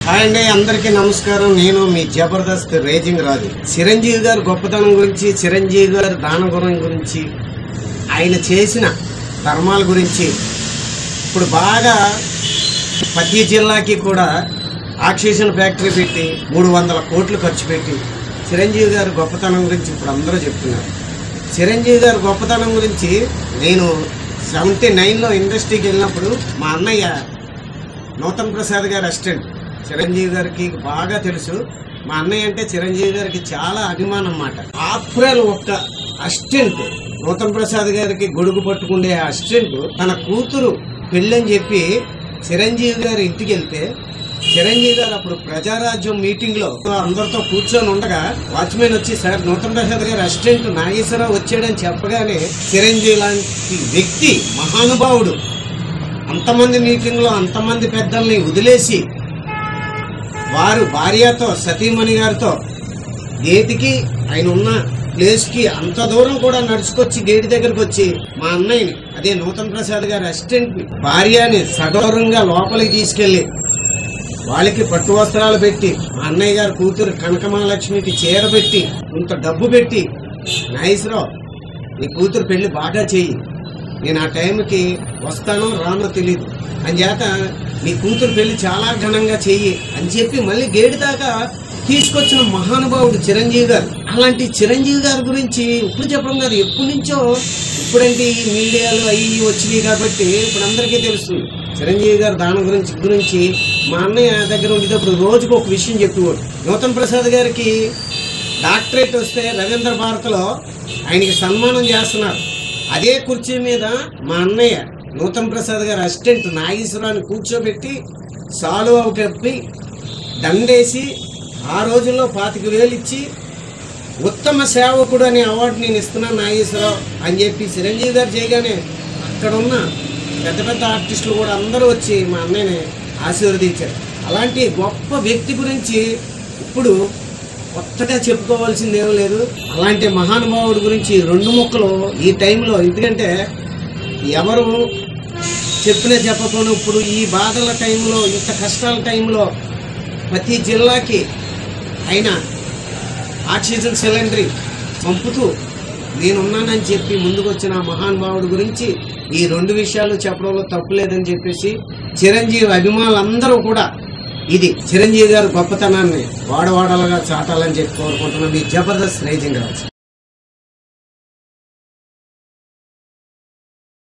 hi అండి అందరికీ నమస్కారం నేను మీ జబర్దస్త్ రేజింగ్ రాజు చిరంజీవి గారి గొప్పతనం గురించి చిరంజీవి గారి దానగుణం గురించి ఆయన చేసిన ధర్మాల గురించి ఇప్పుడు బాగా ప్రతి జిల్లాకి కూడా ఆక్సిజన్ ఫ్యాక్టరీ పెట్టి మూడు వందల కోట్లు ఖర్చు పెట్టి చిరంజీవి గారి గొప్పతనం గురించి ఇప్పుడు అందరూ చెప్తున్నారు చిరంజీవి గారి గొప్పతనం గురించి నేను సెవెంటీ నైన్లో ఇండస్ట్రీకి వెళ్ళినప్పుడు మా అన్నయ్య నూతన్ ప్రసాద్ గారి అసిస్టెంట్ చిరంజీవి గారికి బాగా తెలుసు మా అన్నయ్య అంటే చిరంజీవి గారికి చాలా అభిమానం అన్నమాట ఆప్రేల్ ఒక్క అసిస్టెంట్ నూతన్ ప్రసాద్ గారికి గొడుగు పట్టుకుండే అసిస్టెంట్ తన కూతురు పెళ్ళని చెప్పి చిరంజీవి గారి ఇంటికి వెళ్తే చిరంజీవి గారు అప్పుడు ప్రజారాజ్యం మీటింగ్ లో అందరితో కూర్చొని ఉండగా వాచ్మెన్ వచ్చి సార్ నూతన్ ప్రసాద్ గారి అసిస్టెంట్ నాగేశ్వరరావు వచ్చాడని చెప్పగానే చిరంజీవి లాంటి వ్యక్తి మహానుభావుడు అంతమంది మీటింగ్ లో అంతమంది పెద్దల్ని వదిలేసి వారు భార్యతో సతీమణి గారితో గేటుకి ఆయన ఉన్న ప్లేస్ కి అంత దూరం కూడా నడుచుకొచ్చి గేటు దగ్గరకు వచ్చి మా అన్నయ్యని అదే నూతన్ ప్రసాద్ గారి అసిస్టెంట్ భార్యని సగౌరవంగా లోపలికి తీసుకెళ్లి వాళ్ళకి పట్టు వస్త్రాలు పెట్టి మా అన్నయ్య గారి కూతురు కనకమహాలక్ష్మికి చీర పెట్టి ఇంత డబ్బు పెట్టి నాగేశ్వరరావు నీ కూతురు పెళ్లి బాగా చెయ్యి నేను ఆ టైంకి వస్తానో రానో తెలియదు అని చేత నీ కూతురు పెళ్లి చాలా ఘనంగా చెయ్యి అని చెప్పి మళ్ళీ గేటు దాకా తీసుకొచ్చిన మహానుభావుడు చిరంజీవి గారు అలాంటి చిరంజీవి గారి గురించి ఇప్పుడు చెప్పడం కాదు ఎప్పటి నుంచో ఇప్పుడంటే ఈ మీడియాలో అవి ఇవి వచ్చినాయి కాబట్టి ఇప్పుడు అందరికీ తెలుస్తుంది చిరంజీవి గారు దాని గురించి గురించి మా అన్నయ్య దగ్గర ఉండేటప్పుడు రోజుకు ఒక విషయం చెప్పేవాడు నూతన్ ప్రసాద్ గారికి డాక్టరేట్ వస్తే రవీంద్ర భారత్లో ఆయనకి సన్మానం చేస్తున్నారు అదే కుర్చీ మీద మా అన్నయ్య నూతన్ ప్రసాద్ గారి అసిస్టెంట్ నాగేశ్వరాన్ని కూర్చోబెట్టి సాలువ కప్పి దండేసి ఆ రోజుల్లో పాతిక వేలు ఇచ్చి ఉత్తమ సేవకుడు అనే అవార్డు నేను ఇస్తున్నాను నాగేశ్వరరావు అని చెప్పి చిరంజీవి గారు చేయగానే అక్కడ ఉన్న పెద్ద పెద్ద ఆర్టిస్టులు కూడా అందరూ వచ్చి మా అన్నయ్యని ఆశీర్వదించారు అలాంటి గొప్ప వ్యక్తి గురించి ఇప్పుడు కొత్తగా చెప్పుకోవాల్సింది ఏం లేదు అలాంటి మహానుభావుడి గురించి రెండు ముక్కలు ఈ టైంలో ఎందుకంటే ఎవరు చెప్పినా చెప్పకపోయినా ఇప్పుడు ఈ బాధల టైంలో ఇంత కష్టాల టైంలో ప్రతి జిల్లాకి ఆయన ఆక్సిజన్ సిలిండర్ పంపుతూ నేనున్నానని చెప్పి ముందుకు వచ్చిన ఆ మహానుభావుడి గురించి ఈ రెండు విషయాలు చెప్పడంలో తప్పు లేదని చెప్పేసి చిరంజీవి అభిమానులందరూ కూడా ఇది చిరంజీవి గారి గొప్పతనాన్ని వాడవాడలుగా చాటాలని చెప్పి కోరుకుంటున్నాం మీ జబర్దస్త్ రేజింగ్ రావచ్చు